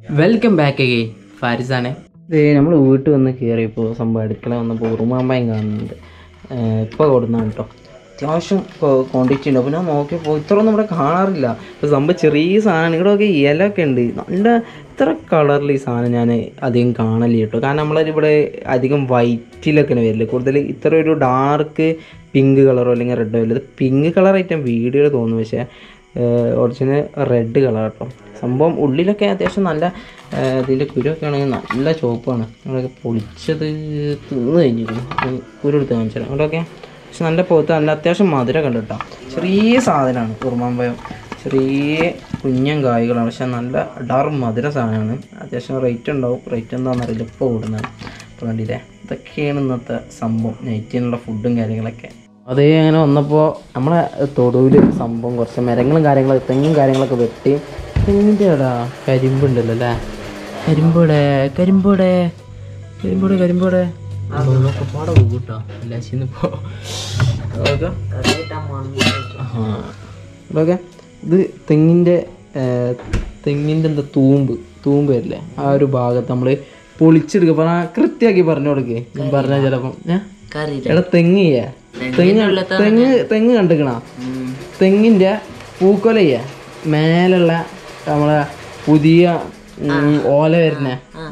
Welcome back again ഫാരിസാണ് ഇത് നമ്മൾ വീട്ടിൽ വന്ന് കയറിയപ്പോൾ സംഭവം അടുക്കള വന്നപ്പോൾ ഉറുമാമ്പായും കാണുന്നുണ്ട് ഇപ്പോൾ കൊടുന്നാണ് കേട്ടോ അത്യാവശ്യം ക്വാണ്ടിറ്റി ഉണ്ട് അപ്പോൾ ഞാൻ നോക്കിയപ്പോൾ ഇത്രയൊന്നും ഇവിടെ കാണാറില്ല ഇപ്പോൾ സംഭവം ചെറിയ സാധനം ഇവിടെയൊക്കെ ഇലയൊക്കെ ഉണ്ട് നല്ല ഇത്ര കളറിൽ ഈ സാധനം ഞാൻ അധികം കാണലില്ല കേട്ടോ കാരണം നമ്മളിവിടെ അധികം വൈറ്റിലൊക്കെയാണ് വരില്ല കൂടുതൽ ഇത്ര ഒരു ഡാർക്ക് പിങ്ക് കളറോ അല്ലെങ്കിൽ റെഡോ ഇല്ല ഇത് പിങ്ക് കളർ ഐറ്റം വീഡിയോയിൽ തോന്നുന്നു പക്ഷേ ഒറിജിനൽ റെഡ് കളർ കേട്ടോ സംഭവം ഉള്ളിലൊക്കെ അത്യാവശ്യം നല്ല ആ, ഇതിൻ്റെ കുരുവൊക്കെ ആണെങ്കിൽ നല്ല ചുവപ്പാണ് നമ്മളൊക്കെ പൊളിച്ചത് തിന്ന് കഴിഞ്ഞിരിക്കുന്നു കുരു എടുത്ത് കാണിച്ചു തരാം അവിടെയൊക്കെ പക്ഷെ നല്ല പോത്ത് നല്ല അത്യാവശ്യം മധുരമൊക്കെ ഉണ്ട് കേട്ടോ ചെറിയ സാധനമാണ് കുറുമാമ്പയം ചെറിയ കുഞ്ഞൻ കായ്കളാണ് പക്ഷെ നല്ല ഡാർ മധുര സാധനമാണ് അത്യാവശ്യം റേറ്റ് ഉണ്ടാവും റേറ്റ് എന്താണെന്ന് അറിയില്ല ഇപ്പോൾ ഓടുന്നത് അപ്പോൾ കണ്ടില്ലേ ഇതൊക്കെയാണ് ഇന്നത്തെ സംഭവം നൈറ്റിനുള്ള ഫുഡും കാര്യങ്ങളൊക്കെ അതേ അങ്ങനെ വന്നപ്പോൾ നമ്മളെ തൊടുവിൽ സംഭവം കുറച്ച് മരങ്ങളും കാര്യങ്ങളൊക്കെ തെങ്ങും കാര്യങ്ങളൊക്കെ വെട്ടി തെങ്ങിൻ്റെ എടാ കരിമ്പുണ്ടല്ലോ അല്ലേ കരിമ്പോടെ കരിമ്പോടെ കരിമ്പോടെ കരിമ്പോടെ ഒക്കെ പാടെ പോകും കേട്ടോ എല്ലാശിന്നിപ്പോൾ ഓക്കെ ഇത് തെങ്ങിൻ്റെ തെങ്ങിൻ്റെ എന്താ തൂമ്പ് തൂമ്പ് വരില്ലേ ആ ഒരു ഭാഗത്ത് നമ്മൾ പൊളിച്ചെടുക്കുക പറഞ്ഞ കൃത്യമാക്കി പറഞ്ഞു കൊടുക്കേ ഞാൻ പറഞ്ഞാൽ ചിലപ്പം ഏ? എടാ തെങ്ങ് ചെയ്യാ തെങ്ങ് തെങ്ങ് തെങ്ങ് കണ്ടിക്കണ തെങ്ങിന്റെ പൂക്കൊലയ്യ മേലുള്ള നമ്മളെ പുതിയ ഉം, ഓല വരുന്ന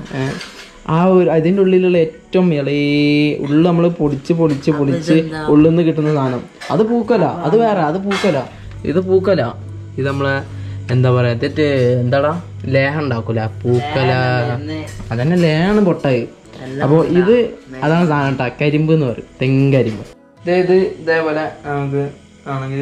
ആ ഒരു അതിൻ്റെ ഉള്ളിലുള്ള ഏറ്റവും ഇളയ ഉള്ളു നമ്മൾ പൊടിച്ച് പൊടിച്ച് പൊടിച്ച് ഉള്ളിൽ നിന്ന് കിട്ടുന്ന സാധനം അത് പൂക്കൊല അത് വേറെ അത് പൂക്കൊല ഇത് പൂക്കൊല ഇത് നമ്മളെ എന്താ പറയാ തെറ്റ് എന്താടാ ലേഹം ഉണ്ടാക്കൂല പൂക്കല അതന്നെ ലേഹാണ് പൊട്ടായി അപ്പോൾ ഇത് അതാണ് സാധനം കേട്ടോ കരിമ്പ് എന്ന് പറയും തെങ്കരിമ്പ് ഇത് ഇതേപോലെ നമുക്ക് ആണെങ്കിൽ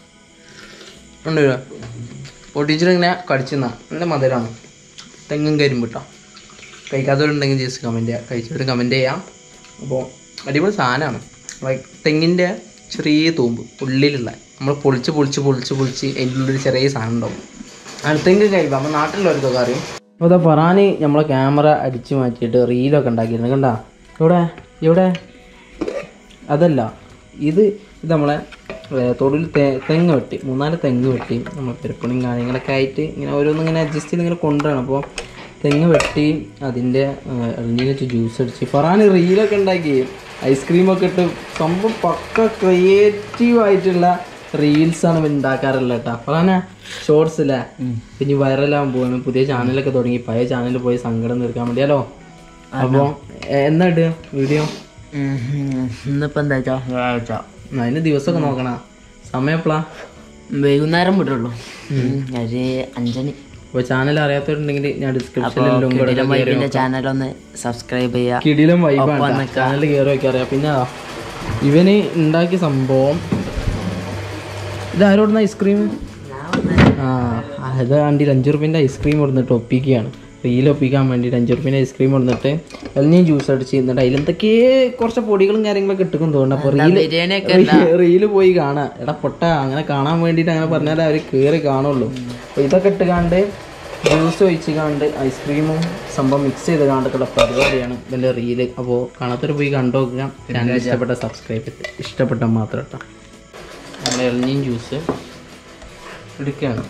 ഉണ്ട് പൊട്ടിച്ചിട്ട് ഇങ്ങനെ കടിച്ചെന്നാ നല്ല മധുരമാണ് തെങ്ങും കരിമ്പ് കേട്ടോ കഴിക്കാത്തവരുണ്ടെങ്കിൽ ജസ്റ്റ് കമൻറ്റ് ചെയ്യാം കഴിച്ചവർ കമൻറ്റ് ചെയ്യാം അപ്പോൾ അടിപൊളി സാധനമാണ് ലൈക്ക് തെങ്ങിൻ്റെ ചെറിയ തൂമ്പ് ഉള്ളിലുള്ള നമ്മൾ പൊളിച്ച് പൊളിച്ച് പൊളിച്ച് പൊളിച്ച് അതിൻ്റെ ഉള്ളിൽ ചെറിയ സാധനം ഉണ്ടാവും അടുത്തെങ്കിൽ കഴിക്കാം നമ്മൾ നാട്ടിലുള്ളവർക്കൊക്കെ അറിയും അപ്പോൾ അതാ ഫറാന് നമ്മളെ ക്യാമറ അടിച്ച് മാറ്റിയിട്ട് റീലൊക്കെ ഉണ്ടാക്കിയിരുന്നു കണ്ടാ ഇവിടെ ഇവിടെ അതല്ല ഇത് ഇത് നമ്മളെ ഏർ, തൊടിൽ തെ തെങ്ങ് വെട്ടി മൂന്നാല് തെങ്ങ് വെട്ടി നമ്മൾ പെരുപ്പണിയും കാര്യങ്ങളൊക്കെ ആയിട്ട് ഇങ്ങനെ ഓരോന്നും ഇങ്ങനെ അഡ്ജസ്റ്റ് ചെയ്ത് ഇങ്ങനെ കൊണ്ടുവരണം അപ്പോൾ തെങ്ങ് വെട്ടി അതിൻ്റെ എളിഞ്ഞ് വെച്ച് ജ്യൂസ് അടിച്ച് ഫറാന് റീലൊക്കെ ഉണ്ടാക്കി ഐസ്ക്രീമൊക്കെ ഇട്ട് സംഭവം പക്ക ക്രിയേറ്റീവ് ആയിട്ടുള്ള റീൽസാണ് ഇവൻ ഉണ്ടാക്കാറുള്ളത് കേട്ടോ ഫറാന ഷോർട്സ് അല്ലേ പിന്നെ വൈറലാകാൻ പോവാണ് പുതിയ ചാനലൊക്കെ തുടങ്ങി പഴയ ചാനലിൽ പോയി സങ്കടം തീർക്കാൻ വേണ്ടിയാലോ അപ്പോൾ എന്നാ ഇടുക വീഡിയോ ഇന്നിപ്പോ എന്താ വെച്ചാ വ്യാഴാഴ്ച അതിന് ദിവസമൊക്കെ നോക്കണ സമയം എപ്പോഴാ വൈകുന്നേരം വിടുള്ളൂ ഒരു അഞ്ചണി അപ്പോൾ ചാനൽ അറിയാത്തവരുണ്ടെങ്കിൽ ഞാൻ ഡിസ്ക്രിപ്ഷനിൽ ലിങ്ക് കിടിലം വൈബിന്റെ ചാനൽ ഒന്ന് സബ്സ്ക്രൈബ് ചെയ്യാ കിടിലും വൈബാണ് ചാനൽ കയറി ഒക്കെ അറിയാം പിന്നെ അതാ, ഇവന് ഉണ്ടാക്കിയ സംഭവം ഇതാരോടുന്ന ഐസ്ക്രീം ആ അത് വണ്ടിയിൽ അഞ്ച് റുപ്യൻ്റെ ഐസ്ക്രീം കൊടുത്തിട്ട് ഒപ്പിക്കുകയാണ് റീൽ ഒപ്പിക്കാൻ വേണ്ടിയിട്ട് അഞ്ച് റുപ്യൻ്റെ ഐസ്ക്രീം കൊടുത്തിട്ട് എല്ലാം ജ്യൂസ് അടിച്ച് എന്നിട്ട് അതിലെന്തൊക്കെ കുറച്ച് പൊടികളും കാര്യങ്ങളൊക്കെ ഇട്ടുക്കും തോന്നുന്നു അപ്പോൾ റീല് ബിരിയാണി റീല് പോയി കാണാം എടാ പൊട്ട അങ്ങനെ കാണാൻ വേണ്ടിയിട്ട് അങ്ങനെ പറഞ്ഞാലേ അവർ കയറി കാണുള്ളൂ അപ്പോൾ ഇതൊക്കെ ഇട്ട് കാണ്ട് ജ്യൂസ് ഒഴിച്ച് കാണ്ട് ഐസ്ക്രീമും സംഭവം മിക്സ് ചെയ്ത് കാണ്ടൊക്കെയുള്ള പരിപാടിയാണ് ഇതിൻ്റെ റീല് അപ്പോൾ കാണാത്തൊരു പോയി കണ്ടു നോക്കുക ചാനൽ ഇഷ്ടപ്പെട്ട സബ്സ്ക്രൈബ് ഇഷ്ടപ്പെട്ട മാത്രം കേട്ടോ നമ്മുടെ ഇളഞ്ഞീൻ ജ്യൂസ് എടുക്കുകയാണ്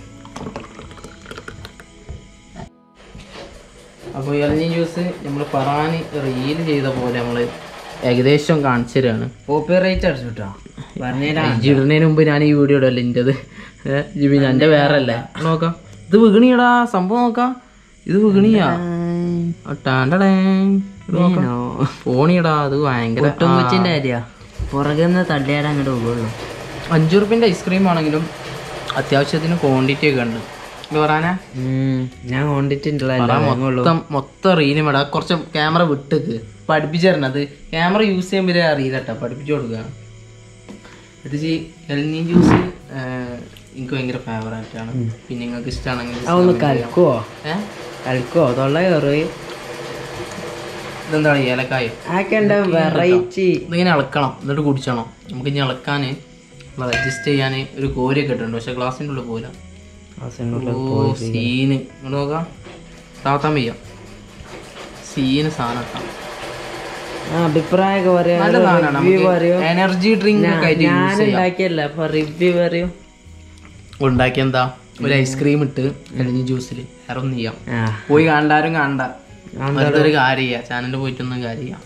അപ്പോൾ ഇളഞ്ഞീൻ ജ്യൂസ് നമ്മൾ പറയാൻ റീല് ചെയ്ത പോലെ നമ്മൾ ഏകദേശം കാണിച്ചു തരാണ് കോപ്പിറൈറ്റ് അടിച്ചിട്ടോ പറഞ്ഞുതരാ ഇടുന്നതിന് മുമ്പ് ഞാൻ ഈ വീഡിയോ ഇടല്ലേ എൻ്റെത് ജിബി എൻ്റെ വേറെ അല്ലേ നോക്കാം ഇത് വിഗണിയടാ സംഭവം നോക്കാം ഇത് വിഗണിയാ ടാണ്ടടേ പോണിയടാ അത് ഭയങ്കര കൊച്ചുമ്പച്ചിന്റെ കാര്യ പുറകെ നിന്ന് തള്ളിയാടെ അങ്ങോട്ട് പോകുള്ളൂ അഞ്ചു റുപ്യൻ്റെ ഐസ്ക്രീം ആണെങ്കിലും അത്യാവശ്യത്തിന് ക്വാണ്ടിറ്റി ഒക്കെ ഉണ്ട് ഇത് പറയാനാ ഞാൻ കൊണ്ടിട്ടുണ്ടല്ലോ മൊത്തം മൊത്തം റീലും വേണ്ട കുറച്ച് ക്യാമറ വിട്ടേക്ക് പഠിപ്പിച്ചു തരണം അത് ക്യാമറ യൂസ് ചെയ്യുമ്പോൾ അറിയില്ല കേട്ടോ പഠിപ്പിച്ചു കൊടുക്കുക ഇത് എൽനീൻ ജ്യൂസ് എനിക്ക് ഭയങ്കര ഫേവറേറ്റ് ആണ് പിന്നെ നിങ്ങൾക്ക് ഇഷ്ടമാണെങ്കിൽ കലക്കോ ഏഹ് കലക്കോ തൊള്ള കയറി ഇതെന്താണ് ഏലക്കായോ ആക്കെ വെറൈറ്റി ഇതിങ്ങനെ ഇളക്കണം എന്നിട്ട് കുടിച്ചണം നമുക്ക് ഇനി ഇളക്കാൻ അഡ്ജസ്റ്റ് ചെയ്യാൻ ഒരു കോരിയൊക്കെ ഇട്ടുണ്ട് പക്ഷെ ഗ്ലാസിൻ്റെ ഉള്ളിൽ പോകില്ല ഓ സീന് ഇങ്ങോട്ട് നോക്കാം താത്താൻ വയ്യ സീന് സാധനം ഇട്ടാ. അഭിപ്രായമൊക്കെ പറയാ നല്ല സാധനമാണ് റിവ്യൂ പറയൂ നമുക്ക് എനർജി ഡ്രിങ്ക് ഒക്കെ ആയിട്ട് ഞാൻ യൂസ് ചെയ്യാം ഉണ്ടാക്കിയല്ല അപ്പൊ റിവ്യൂ പറയൂ ഉണ്ടാക്കിയ എന്താ ഒരു ഐസ്ക്രീം ഇട്ട് അല്ലെങ്കിൽ ജ്യൂസിൽ വേറെ ഒന്നും ചെയ്യാം ആ പോയി കണ്ടാരും കണ്ട വെറുതെ ഒരു കാര്യം ചെയ്യാം ചാനലിൽ പോയിട്ടൊന്നും കാര്യം ചെയ്യാം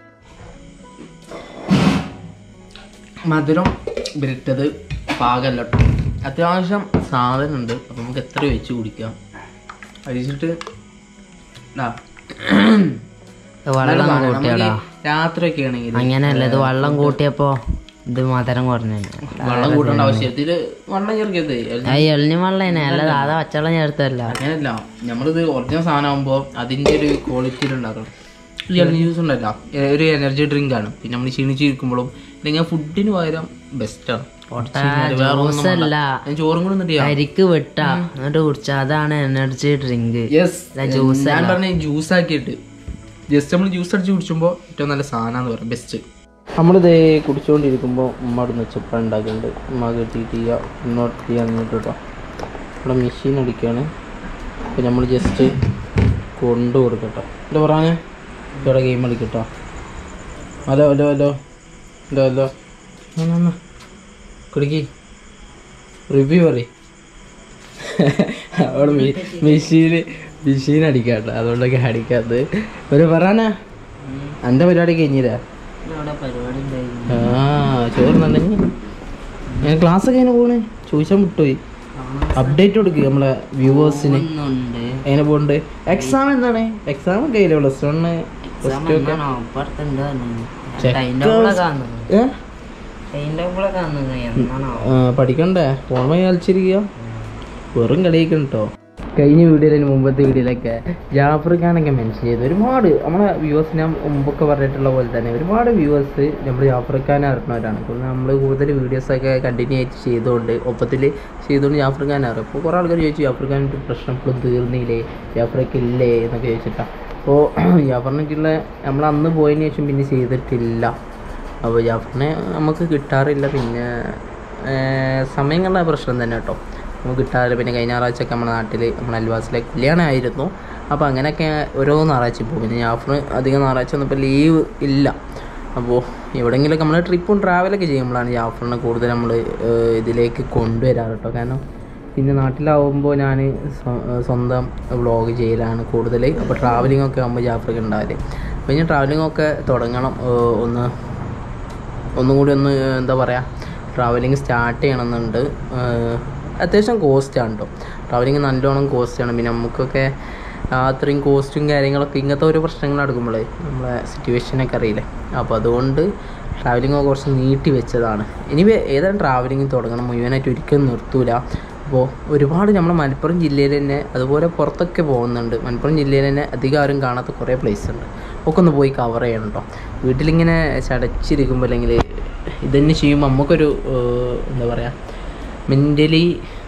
മധുരം വിരട്ടത് പാകല്ല കേട്ടോ അത്യാവശ്യം സാധനം ഉണ്ട് അപ്പം നമുക്ക് എത്ര വെച്ച് കുടിക്കാം അടിച്ചിട്ട് ദാ. വെള്ളം നല്ല സാധനം. കൂട്ടിയടാ നമുക്ക് രാത്രിയൊക്കെ ആണെങ്കിൽ അങ്ങനെയല്ല ഇത് വെള്ളം കൂട്ടിയപ്പോ ഇത് മധുരം കുറഞ്ഞു വെള്ളം കൂട്ടേണ്ട ആവശ്യത്തിൽ വെള്ളം ചേർക്കരുത് ആ എളിഞ്ഞ വെള്ളം തന്നെ അല്ല സാധാ പച്ചവെള്ളം ചേർത്തല്ല അങ്ങനെയല്ല നമ്മളിത് ഒറിജിനൽ സാധനമാകുമ്പോൾ അതിൻ്റെ ഒരു ക്വാളിറ്റിയിൽ ഉണ്ടാക്കണം ഈ എനർജി ജ്യൂസ് ഉണ്ടല്ല ഏ, ഒരു എനർജി ഡ്രിങ്ക് ആണ് പിന്നെ നമ്മൾ ക്ഷീണിച്ചിരിക്കുമ്പോഴും അല്ലെങ്കിൽ ഫുഡിന് പകരം ബെസ്റ്റാണ് ജ്യൂസ് അല്ല ഞാൻ ചോറും കൂടെ എന്നിട്ട് കരിക്ക് വിട്ട എന്നിട്ട് കുടിച്ച അതാണ് എനർജി ഡ്രിങ്ക് യെസ് ജ്യൂസ് ഞാൻ പറഞ്ഞ ജ്യൂസ് ആക്കിയിട്ട് ജസ്റ്റ് നമ്മൾ ജ്യൂസ് അടിച്ച് കുടിച്ചുമ്പോൾ ഏറ്റവും നല്ല സാധനമാണെന്ന് പറയാം ബെസ്റ്റ് നമ്മളിത് കുടിച്ചുകൊണ്ടിരിക്കുമ്പോൾ ഉമ്മ അവിടെ നിന്ന് ചെപ്പ ഉണ്ടാക്കുന്നുണ്ട് ഉമ്മ കെട്ടിയിട്ട് ചെയ്യുക മുന്നോട്ട് ചെയ്യാൻ നിന്നിട്ട് കേട്ടോ ഇവിടെ മെഷീൻ അടിക്കുകയാണ് അപ്പോൾ നമ്മൾ ജസ്റ്റ് കൊണ്ടു കൊടുക്കട്ടോ എന്താ പറയാനേ ഇവിടെ ഗെയിം കളിക്കട്ടോ hello hello hello hello hello കുടിക്കി റിവ്യൂ പറയും അവിടെ മെഷീൻ മെഷീൻ അടിക്കാട്ടോ അതുകൊണ്ടൊക്കെ അടിക്കാത്തത് ഒരു പറയാനാ എൻ്റെ പരിപാടി കഴിഞ്ഞില്ല പരിപാടി ആ ചോറുന്നുണ്ടെങ്കിൽ ഞാൻ ക്ലാസ് ഒക്കെ എങ്ങനെ പോണേ ചോദിച്ചാൽ വിട്ടുപോയി അപ്ഡേറ്റ് കൊടുക്കുക നമ്മളെ വ്യൂവേഴ്സിന് ഒന്നുണ്ട് എങ്ങനെ പോകുന്നുണ്ട് എക്സാം എന്താണ് എക്സാം ഒക്കെ ആയില്ലേ പ്ലസ് വണ്ണ് പ്ലസ് ടു ഒക്കെ അപ്പുറത്തുണ്ട് Check. ടൈൻ്റെ കൂടെ കാണുന്നു ഏ? ടൈൻ്റെ കൂടെ കാണുന്നു എന്നാണോ ആ, പഠിക്കണ്ടേ ഫോൺ വഴി കളിച്ചിരിക്കുക വെറും കളിയൊക്കെ കേട്ടോ കഴിഞ്ഞ വീഡിയോയിലും മുമ്പത്തെ വീഡിയോയിലൊക്കെ ജാഫർ ഖാനൊക്കെ മെൻഷൻ ചെയ്തു ഒരുപാട് നമ്മളെ വ്യൂവേഴ്സ് ഞാൻ മുമ്പൊക്കെ പറഞ്ഞിട്ടുള്ള പോലെ തന്നെ ഒരുപാട് വ്യൂവേഴ്സ് നമ്മൾ ജാഫർ ഖാനെ അറിഞ്ഞവരാണ് കാരണം നമ്മൾ കൂടുതൽ വീഡിയോസൊക്കെ കണ്ടിന്യൂ ആയിട്ട് ചെയ്തുകൊണ്ട് ഒപ്പത്തിൽ ചെയ്തുകൊണ്ട് ജാഫർ ഖാൻ അറിയും അപ്പോൾ കുറേ ആൾക്കാർ ചോദിച്ചു ജാഫർ ഖാനിൻ്റെ പ്രശ്നം ഇപ്പോഴും തീർന്നില്ലേ ജാഫറൊക്കെ ഇല്ലേ എന്നൊക്കെ ചോദിച്ചിട്ടാണ് അപ്പോൾ ജാഫറിനൊക്കെയുള്ള നമ്മൾ അന്ന് പോയതിന് ശേഷം പിന്നെ ചെയ്തിട്ടില്ല അപ്പോൾ ജാഫറിനെ നമുക്ക് കിട്ടാറില്ല പിന്നെ ഏർ സമയങ്ങളുടെ പ്രശ്നം തന്നെ കേട്ടോ നമുക്ക് കിട്ടാറില്ല പിന്നെ കഴിഞ്ഞ ഞായറാഴ്ചയൊക്കെ നമ്മുടെ നാട്ടിൽ നമ്മുടെ അൽവാസിലെ കല്യാണമായിരുന്നു അപ്പോൾ അങ്ങനെയൊക്കെ ഓരോ ഞായറാഴ്ച പോകും പിന്നെ ജാഫർ അധികം ഞായറാഴ്ച ഒന്നും ഇപ്പോൾ ലീവ് ഇല്ല അപ്പോൾ എവിടെയെങ്കിലുമൊക്കെ നമ്മൾ ട്രിപ്പും ട്രാവലൊക്കെ ചെയ്യുമ്പോഴാണ് ജാഫറിനെ കൂടുതൽ നമ്മൾ ഇതിലേക്ക് കൊണ്ടുവരാറ് കേട്ടോ കാരണം പിന്നെ നാട്ടിലാവുമ്പോൾ ഞാൻ സ്വന്തം വ്ളോഗ് ചെയ്യലാണ് കൂടുതൽ അപ്പോൾ ട്രാവലിംഗ് ഒക്കെ ആകുമ്പോൾ ജാഫർക്ക് ഉണ്ടാവില്ലേ അപ്പോൾ ഇനി ട്രാവലിംഗ് ഒക്കെ തുടങ്ങണം ഏർ ഒന്ന് ഒന്നും കൂടി ഒന്ന് എന്താ പറയുക ട്രാവലിംഗ് സ്റ്റാർട്ട് ചെയ്യണമെന്നുണ്ട് ഏർ അത്യാവശ്യം കോസ്റ്റാണ് കേട്ടോ ട്രാവലിംഗ് നല്ലോണം കോസ്റ്റാണ് പിന്നെ നമുക്കൊക്കെ ആ അത്രയും കോസ്റ്റും കാര്യങ്ങളൊക്കെ ഇങ്ങനത്തെ ഓരോ പ്രശ്നങ്ങൾ നടക്കുമ്പോഴേ നമ്മളെ സിറ്റുവേഷനൊക്കെ അറിയില്ലേ അപ്പോൾ അതുകൊണ്ട് ട്രാവലിംഗ് ഒക്കെ കുറച്ച് നീട്ടി വെച്ചതാണ് ഇനി ഏതാണ് ട്രാവലിംഗ് തുടങ്ങണം മുഴുവനായിട്ട് ഒരിക്കലും നിർത്തൂല അപ്പോൾ ഒരുപാട് നമ്മുടെ മലപ്പുറം ജില്ലയിൽ തന്നെ അതുപോലെ പുറത്തൊക്കെ പോകുന്നുണ്ട് മലപ്പുറം ജില്ലയിൽ തന്നെ അധികം ആരും കാണാത്ത കുറേ പ്ലേസ് ഉണ്ട് ഒക്കെ ഒന്ന് പോയി കവർ ചെയ്യണം കേട്ടോ വീട്ടിലിങ്ങനെ ചടച്ചിരിക്കുമ്പോൾ അല്ലെങ്കിൽ ഇതന്നെ ചെയ്യുമ്പോൾ നമുക്കൊരു ഏർ, എന്താ പറയുക മെൻ്റലി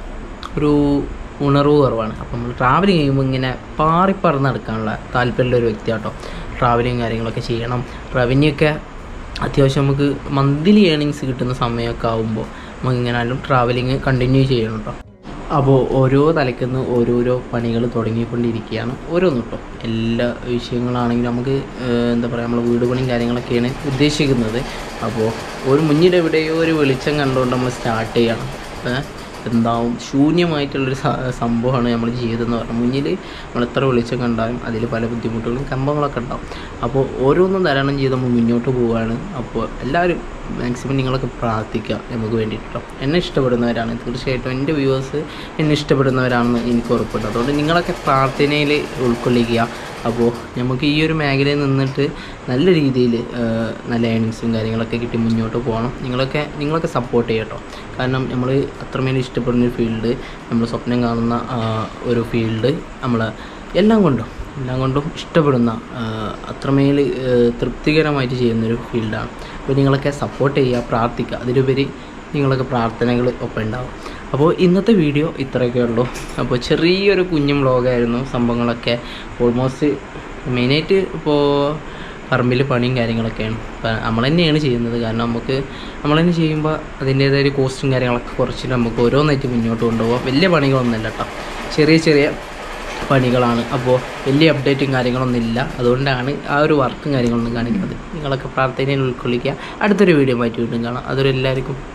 ഒരു ഉണർവ് കുറവാണ് അപ്പം നമ്മൾ ട്രാവലിംഗ് ചെയ്യുമ്പോൾ ഇങ്ങനെ പാറിപ്പറന്ന് നടക്കാനുള്ള താല്പര്യമുള്ള ഒരു വ്യക്തിയാട്ടോ ട്രാവലിങ് കാര്യങ്ങളൊക്കെ ചെയ്യണം റവന്യൂ ഒക്കെ അത്യാവശ്യം നമുക്ക് മന്ത്ലി ഏണിങ്സ് കിട്ടുന്ന സമയമൊക്കെ ആകുമ്പോൾ നമുക്ക് ഇങ്ങനെ ട്രാവലിങ് കണ്ടിന്യൂ ചെയ്യണം കേട്ടോ അപ്പോൾ ഓരോ തലക്കുന്ന് ഓരോരോ പണികൾ തുടങ്ങിക്കൊണ്ടിരിക്കുകയാണ് ഓരോന്നും കേട്ടോ എല്ലാ വിഷയങ്ങളാണെങ്കിലും നമുക്ക് ഏഹ്, എന്താ പറയുക നമ്മൾ വീട് പണിയും കാര്യങ്ങളൊക്കെയാണ് ഉദ്ദേശിക്കുന്നത് അപ്പോൾ ഒരു മുന്നിൽ എവിടെയോ ഒരു വെളിച്ചം കണ്ടുകൊണ്ട് നമ്മൾ സ്റ്റാർട്ട് ചെയ്യണം ഏഹ്, എന്താവും ശൂന്യമായിട്ടുള്ളൊരു സ- സംഭവമാണ് നമ്മൾ ജീവിതം എന്ന് പറഞ്ഞാൽ മുന്നിൽ നമ്മൾ എത്ര വെളിച്ചം കണ്ടാലും അതിൽ പല ബുദ്ധിമുട്ടുകളും കമ്പങ്ങളൊക്കെ ഉണ്ടാവും അപ്പോൾ ഓരോന്നും തരണം ചെയ്ത് നമ്മൾ മുന്നോട്ട് പോവുകയാണ് അപ്പോൾ എല്ലാവരും മാക്സിമം നിങ്ങളൊക്കെ പ്രാർത്ഥിക്കുക നമുക്ക് വേണ്ടിയിട്ട് കേട്ടോ എന്നെ ഇഷ്ടപ്പെടുന്നവരാണ് തീർച്ചയായിട്ടും എൻ്റെ വ്യൂവേഴ്സ് എന്നെ ഇഷ്ടപ്പെടുന്നവരാണെന്ന് എനിക്ക് ഉറപ്പുണ്ട് അതുകൊണ്ട് നിങ്ങളൊക്കെ പ്രാർത്ഥനയിൽ ഉൾക്കൊള്ളിക്കുക അപ്പോൾ നമുക്ക് ഈ ഒരു മേഖലയിൽ നിന്നിട്ട് നല്ല രീതിയിൽ നല്ല ഏണിങ്സും കാര്യങ്ങളൊക്കെ കിട്ടി മുന്നോട്ട് പോകണം നിങ്ങളൊക്കെ നിങ്ങളൊക്കെ സപ്പോർട്ട് ചെയ്യട്ടോ കാരണം നമ്മൾ അത്രമേൽ ഇഷ്ടപ്പെടുന്ന ഒരു ഫീൽഡ് നമ്മൾ സ്വപ്നം കാണുന്ന ആ, ഒരു ഫീൽഡ് നമ്മൾ എല്ലാം കൊണ്ടും എല്ലാം കൊണ്ടും ഇഷ്ടപ്പെടുന്ന ആ, അത്രമേൽ ആ, തൃപ്തികരമായിട്ട് ചെയ്യുന്നൊരു ഫീൽഡാണ് അപ്പോൾ നിങ്ങളൊക്കെ സപ്പോർട്ട് ചെയ്യുക പ്രാർത്ഥിക്കുക അതിലുപരി നിങ്ങളൊക്കെ പ്രാർത്ഥനകൾ ഒപ്പം ഉണ്ടാവും അപ്പോൾ ഇന്നത്തെ വീഡിയോ ഇത്രയൊക്കെ ഉള്ളൂ അപ്പോൾ ചെറിയൊരു കുഞ്ഞും വ്ളോഗായിരുന്നു സംഭവങ്ങളൊക്കെ ഓൾമോസ്റ്റ് മെയിനായിട്ട് ഇപ്പോൾ പറമ്പിൽ പണിയും കാര്യങ്ങളൊക്കെയാണ് ഇപ്പം നമ്മൾ തന്നെയാണ് ചെയ്യുന്നത് കാരണം നമുക്ക് നമ്മൾ തന്നെ ചെയ്യുമ്പോൾ അതിൻ്റേതായ ഒരു കോസ്റ്റും കാര്യങ്ങളൊക്കെ കുറച്ചിട്ട് നമുക്ക് ഓരോന്നായിട്ട് മുന്നോട്ട് കൊണ്ടുപോകാം വലിയ പണികളൊന്നുമില്ല കേട്ടോ ചെറിയ ചെറിയ പണികളാണ് അപ്പോൾ വലിയ അപ്ഡേറ്റും കാര്യങ്ങളൊന്നും ഇല്ല അതുകൊണ്ടാണ് ആ ഒരു വർക്കും കാര്യങ്ങളൊന്നും കാണിക്കുന്നത് നിങ്ങളൊക്കെ പ്രാർത്ഥനയിൽ ഉൾക്കൊള്ളിക്കുക അടുത്തൊരു വീഡിയോ മാറ്റി വീണ്ടും കാണാം അതൊരു എല്ലാവർക്കും